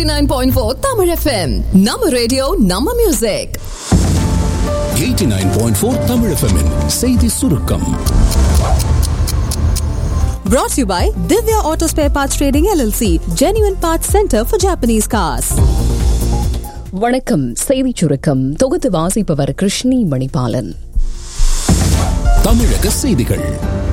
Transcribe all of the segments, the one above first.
89.4 Tamil FM. நம்ம radio நம்ம music 89.4 Tamil FM -இன் செய்தி சுருக்கம் Brought to you by Divya Auto Spare Parts Trading LLC, Genuine Parts Center for Japanese Cars. வணக்கம் செய்திச் சுருக்கம் தொகுத்து வாசிப்பவர் கிருஷ்ணி மணிபாலன் தமிழக செய்திகள்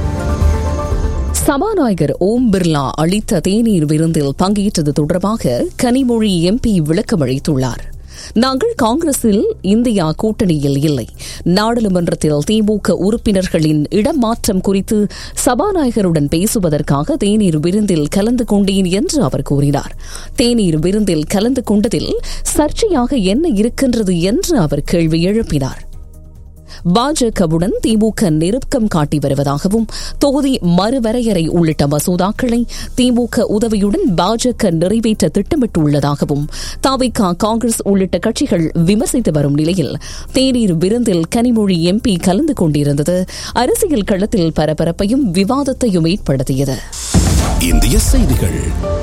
சபாநாயகர் ஓம் பிர்லா அளித்த தேநீர் விருந்தில் பங்கேற்றது தொடர்பாக கனிமொழி எம்பி விளக்கம் அளித்துள்ளார் நாங்கள் காங்கிரஸில் இந்தியா கூட்டணியில் இல்லை நாடாளுமன்றத்தில் திமுக உறுப்பினர்களின் இடமாற்றம் குறித்து சபாநாயகருடன் பேசுவதற்காக தேநீர் விருந்தில் கலந்து கொண்டேன் என்று அவர் கூறினார் தேநீர் விருந்தில் கலந்து கொண்டதில் சர்ச்சையாக என்ன இருக்கின்றது என்று அவர் கேள்வி எழுப்பினார் பாஜகவுடன் திமுக நெருக்கம் காட்டி வருவதாகவும் தொகுதி மறுவரையறை உள்ளிட்ட மசோதாக்களை திமுக உதவியுடன் பாஜக நிறைவேற்ற திட்டமிட்டுள்ளதாகவும் தாவிகா காங்கிரஸ் உள்ளிட்ட கட்சிகள் விமர்சித்து வரும் நிலையில் தேநீர் விருந்தில் கனிமொழி எம்பி கலந்து கொண்டிருந்தது அரசியல் களத்தில் பரபரப்பையும் விவாதத்தையும் ஏற்படுத்தியது இந்திய செய்திகள்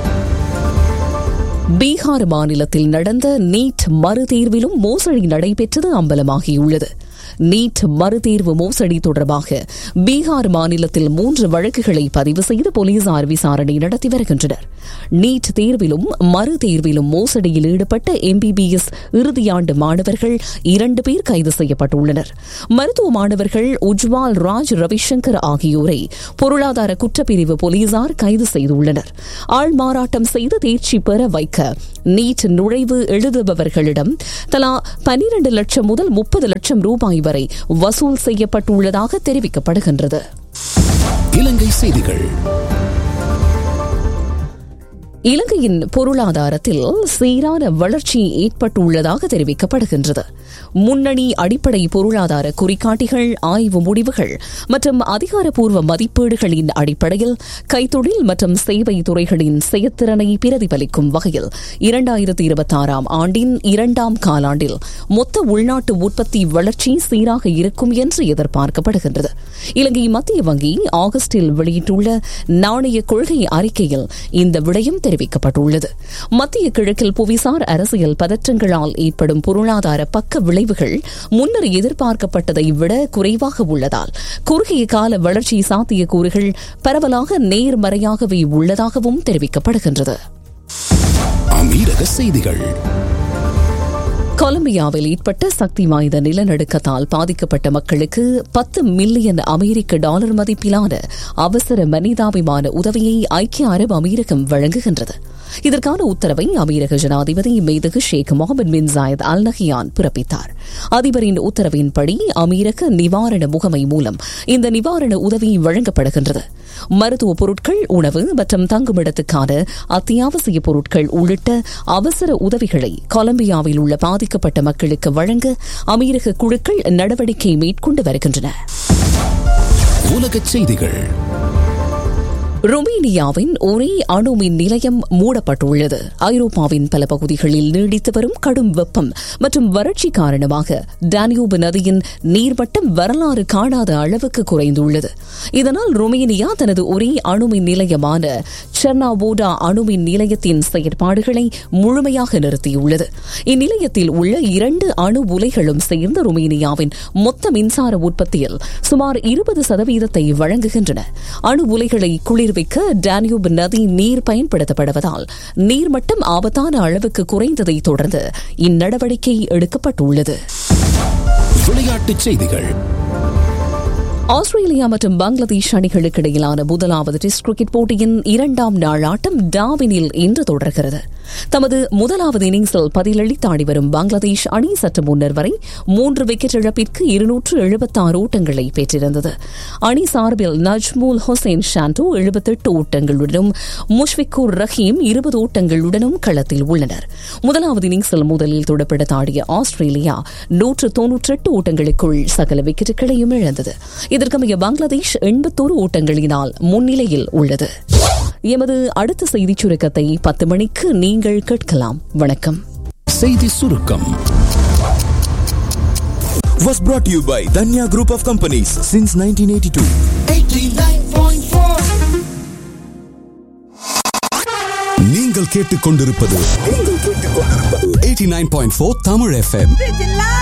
பீகார் மாநிலத்தில் நடந்த நீட் மறுதேர்விலும் மோசடி நடைபெற்றது அம்பலமாகியுள்ளது நீட் மறுதேர்வு மோசடி தொடர்பாக பீகார் மாநிலத்தில் மூன்று வழக்குகளை பதிவு செய்து போலீசார் விசாரணை நடத்தி வருகின்றனர் நீட் தேர்விலும் மறுதேர்விலும் மோசடியில் ஈடுபட்ட எம்பிபிஎஸ் இறுதியாண்டு மாணவர்கள் இரண்டு பேர் கைது செய்யப்பட்டுள்ளனர் மருத்துவ மாணவர்கள் உஜ்வால் ராஜ் ரவிசங்கர் ஆகியோரை பொருளாதார குற்றப்பிரிவு போலீசார் கைது செய்துள்ளனர் ஆள்மாறாட்டம் செய்து தேர்ச்சி பெற வைக்க நீட் நுழைவு எழுதுபவர்களிடம் தலா பனிரண்டு லட்சம் முதல் முப்பது லட்சம் ரூபாய் வரை வசூல் செய்யப்பட்டுள்ளதாக தெரிவிக்கப்படுகின்றது இலங்கை செய்திகள் இலங்கையின் பொருளாதாரத்தில் சீரான வளர்ச்சி ஏற்பட்டுள்ளதாக தெரிவிக்கப்படுகின்றது முன்னணி அடிப்படை பொருளாதார குறிகாட்டிகள் ஆய்வு முடிவுகள் மற்றும் அதிகாரப்பூர்வ மதிப்பீடுகளின் அடிப்படையில் கைத்தொழில் மற்றும் சேவை துறைகளின் செயற்திறனை பிரதிபலிக்கும் வகையில் இரண்டாயிரத்தி இருபத்தாறாம் ஆண்டின் இரண்டாம் காலாண்டில் மொத்த உள்நாட்டு உற்பத்தி வளர்ச்சி சீராக இருக்கும் என்று எதிர்பார்க்கப்படுகின்றது இலங்கை மத்திய வங்கி ஆகஸ்டில் வெளியிட்டுள்ள நாணய கொள்கை அறிக்கையில் இந்த விடயம் தெரிவிக்கப்பட்டுள்ளது மத்திய கிழக்கில் புவிசார் அரசியல் பதற்றங்களால் ஏற்படும் பொருளாதார பக்க விளைவுகள் முன்னர் எதிர்பார்க்கப்பட்டதை விட குறைவாக உள்ளதால் குறுகிய கால வளர்ச்சி சாத்தியக்கூறுகள் பரவலாக நேர்மறையாகவே உள்ளதாகவும் தெரிவிக்கப்படுகின்றது அமீரக செய்திகள் கொலம்பியாவில் ஏற்பட்ட சக்தி வாய்ந்த நிலநடுக்கத்தால் பாதிக்கப்பட்ட மக்களுக்கு பத்து மில்லியன் அமெரிக்க டாலர் மதிப்பிலான அவசர மனிதாபிமான உதவியை ஐக்கிய அரபு அமீரகம் வழங்குகின்றது இதற்கான உத்தரவை அமீரக ஜனாதிபதி மேதகு Sheikh Mohamed bin Zayed Al Nahyan பிறப்பித்தார் அதிபரின் உத்தரவின்படி அமீரக நிவாரண முகமை மூலம் இந்த நிவாரண உதவி வழங்கப்படுகின்றது மருத்துவ பொருட்கள் உணவு மற்றும் தங்குமிடத்துக்கான அத்தியாவசிய பொருட்கள் உள்ளிட்ட அவசர உதவிகளை கொலம்பியாவில் உள்ள பாதிக்கப்பட்ட மக்களுக்கு வழங்க அமீரக குழுக்கள் நடவடிக்கை மேற்கொண்டு வருகின்றன உலகச் செய்திகள் ருமேனியாவின் ஒரே அணுமின் நிலையம் மூடப்பட்டுள்ளது ஐரோப்பாவின் பல பகுதிகளில் நீடித்து வரும் கடும் வெப்பம் மற்றும் வறட்சி காரணமாக டானியூப் நதியின் நீர்மட்டம் வரலாறு காணாத அளவுக்கு குறைந்துள்ளது இதனால் ருமேனியா தனது ஒரே அணுமின் நிலையமான செர்னாவோடா அணுமின் நிலையத்தின் செயற்பாடுகளை முழுமையாக நிறுத்தியுள்ளது இந்நிலையத்தில் உள்ள இரண்டு அணு உலைகளும் சேர்ந்து ருமேனியாவின் மொத்த மின்சார உற்பத்தியில் சுமார் இருபது சதவீதத்தை வழங்குகின்றன அணு உலைகளை குளிர்விக்க டானியூப் நதி நீர் பயன்படுத்தப்படுவதால் நீர்மட்டம் ஆபத்தான அளவுக்கு குறைந்ததை தொடர்ந்து இந்நடவடிக்கை எடுக்கப்பட்டுள்ளது விளையாட்டுச் செய்திகள் ஆஸ்திரேலியா மற்றும் பங்களாதேஷ் அணிகளுக்கு இடையிலான முதலாவது டெஸ்ட் கிரிக்கெட் போட்டியின் இரண்டாம் நாள் ஆட்டம் டாவினில் இன்று தொடர்கிறது தமது முதலாவது இன்னிங்ஸில் பதிலளித்து ஆடி வரும் பங்களாதேஷ் அணி சற்று முன்னர் வரை மூன்று விக்கெட் இழப்பிற்கு இருநூற்று எழுபத்தாறு ஓட்டங்களை பெற்றிருந்தது அணி சார்பில் நஜ்மூல் ஹொசைன் ஷாண்டோ எழுபத்தெட்டு ஓட்டங்களுடனும் முஷ்பிகூர் ரஹீம் இருபது ஓட்டங்களுடனும் களத்தில் உள்ளனர் முதலாவது இன்னிங்ஸில் முதலில் துடுப்படுத்த ஆடிய ஆஸ்திரேலியா நூற்று தொன்னூற்றெட்டு ஓட்டங்களுக்குள் சகல விக்கெட்டுகளையும் இழந்தது இதற்கமைய பங்களாதேஷ் எண்பத்தோரு ஓட்டங்களினால் முன்னிலையில் உள்ளது எமது அடுத்த செய்திச் சுருக்கத்தை பத்து மணிக்கு நீங்கள் கேட்கலாம் வணக்கம் செய்தி சுருக்கம் was brought to you by Danya Group of Companies since 1982. நீங்கள் நீங்கள் கேட்டுக்கொண்டிருப்பது நீங்கள் கேட்டுக்கொண்டிருப்பது 89.4 தமிழ் எஃப்எம்